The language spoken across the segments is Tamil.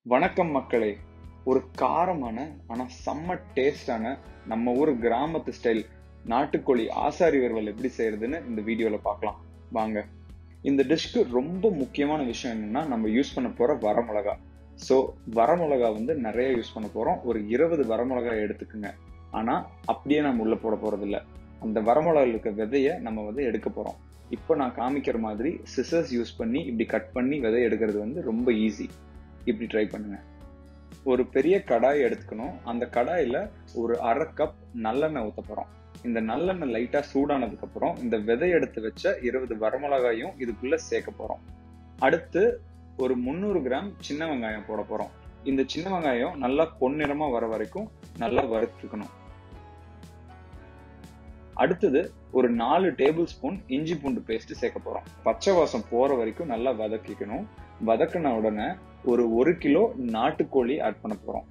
வணக்கம் மக்களே ஒரு காரமான ஆனா செம்ம டேஸ்டான நம்ம ஊர் கிராமத்து ஸ்டைல் நாட்டுக்கோழி ஆசாரி வறுவல் எப்படி செய்யறதுன்னு இந்த வீடியோல பார்க்கலாம் வாங்க இந்த டிஷ்க்கு ரொம்ப முக்கியமான விஷயம் என்னன்னா நம்ம யூஸ் பண்ண போற வரமிளகா ஸோ வரமிளகா வந்து நிறைய யூஸ் பண்ண போறோம் ஒரு இருபது வரமிளகா எடுத்துக்குங்க ஆனா அப்படியே நம்ம உள்ள போட போறது இல்ல அந்த வரமிளகா இருக்க விதைய நம்ம வந்து எடுக்க போறோம் இப்போ நான் காமிக்கிற மாதிரி சிசர்ஸ் யூஸ் பண்ணி இப்படி கட் பண்ணி விதை எடுக்கிறது வந்து ரொம்ப ஈஸி இப்படி ட்ரை பண்ணுங்க ஒரு பெரிய கடாய் எடுத்துக்கணும் அந்த கடாயில ஒரு அரை கப் நல்லெண்ணெய் ஊத்த போறோம் இந்த நல்லெண்ணெய் லைட்டா சூடானதுக்கு அப்புறம் இந்த விதை எடுத்து வச்ச இருபது வரமிளகாயும் இதுக்குள்ள சேர்க்க போறோம் அடுத்து ஒரு முந்நூறு கிராம் சின்ன வெங்காயம் போட போறோம் இந்த சின்ன வெங்காயம் நல்லா பொன்னிறமா வர வரைக்கும் நல்லா வறுத்துக்கணும் அடுத்தது ஒரு நாலு டேபிள் ஸ்பூன் இஞ்சி பூண்டு பேஸ்ட் சேர்க்க போறோம் பச்சை வாசம் போற வரைக்கும் நல்லா வதக்கிக்கணும் வதக்கின உடனே ஒரு ஒரு கிலோ நாட்டுக்கோழி ஆட் பண்ண போறோம்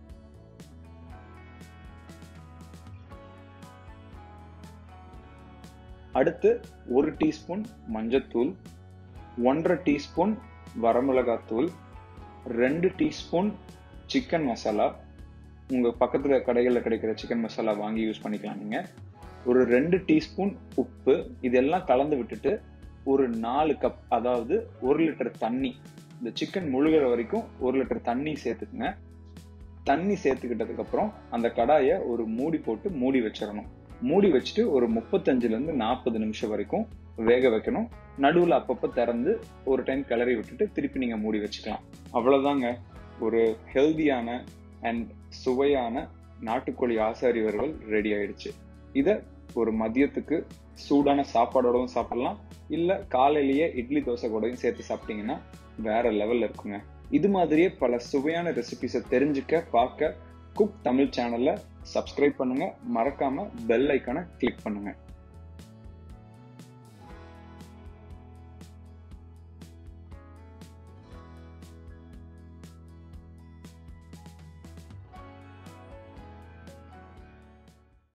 அடுத்து ஒரு டீஸ்பூன் மஞ்சத்தூள் ஒன்றரை டீஸ்பூன் வரமிளகாத்தூள் ரெண்டு டீஸ்பூன் சிக்கன் மசாலா உங்க பக்கத்துல கடைகளில் கிடைக்கிற சிக்கன் மசாலா வாங்கி யூஸ் பண்ணிக்கலாம் நீங்க ஒரு ரெண்டு டீஸ்பூன் உப்பு இதெல்லாம் கலந்து விட்டுட்டு ஒரு நாலு கப் அதாவது ஒரு லிட்டர் தண்ணி இந்த சிக்கன் முழுகிற வரைக்கும் ஒரு லிட்டர் தண்ணி சேர்த்துக்குங்க தண்ணி சேர்த்துக்கிட்டதுக்கு அப்புறம் அந்த கடாயை ஒரு மூடி போட்டு மூடி வச்சிடணும் மூடி வச்சுட்டு ஒரு முப்பத்தஞ்சுல இருந்து நாற்பது நிமிஷம் வரைக்கும் வேக வைக்கணும் நடுவில் அப்பப்போ திறந்து ஒரு டைம் கிளறி விட்டுட்டு திருப்பி நீங்க மூடி வச்சுக்கலாம் அவ்வளவுதாங்க ஒரு ஹெல்தியான அண்ட் சுவையான நாட்டுக்கோழி ஆசாரி வறுவல் ரெடி ஆயிடுச்சு இதை ஒரு மதியத்துக்கு சூடான சாப்பாடோடவும் சாப்பிடலாம் இல்ல காலையிலேயே இட்லி தோசை கூடயும் சேர்த்து சாப்பிட்டீங்கன்னா வேற லெவல்ல இருக்குங்க இது மாதிரியே பல சுவையான ரெசிபிஸை தெரிஞ்சுக்க பார்க்க குக் தமிழ் சேனல்ல சப்ஸ்கிரைப் பண்ணுங்க மறக்காம பெல் ஐக்கானை கிளிக் பண்ணுங்க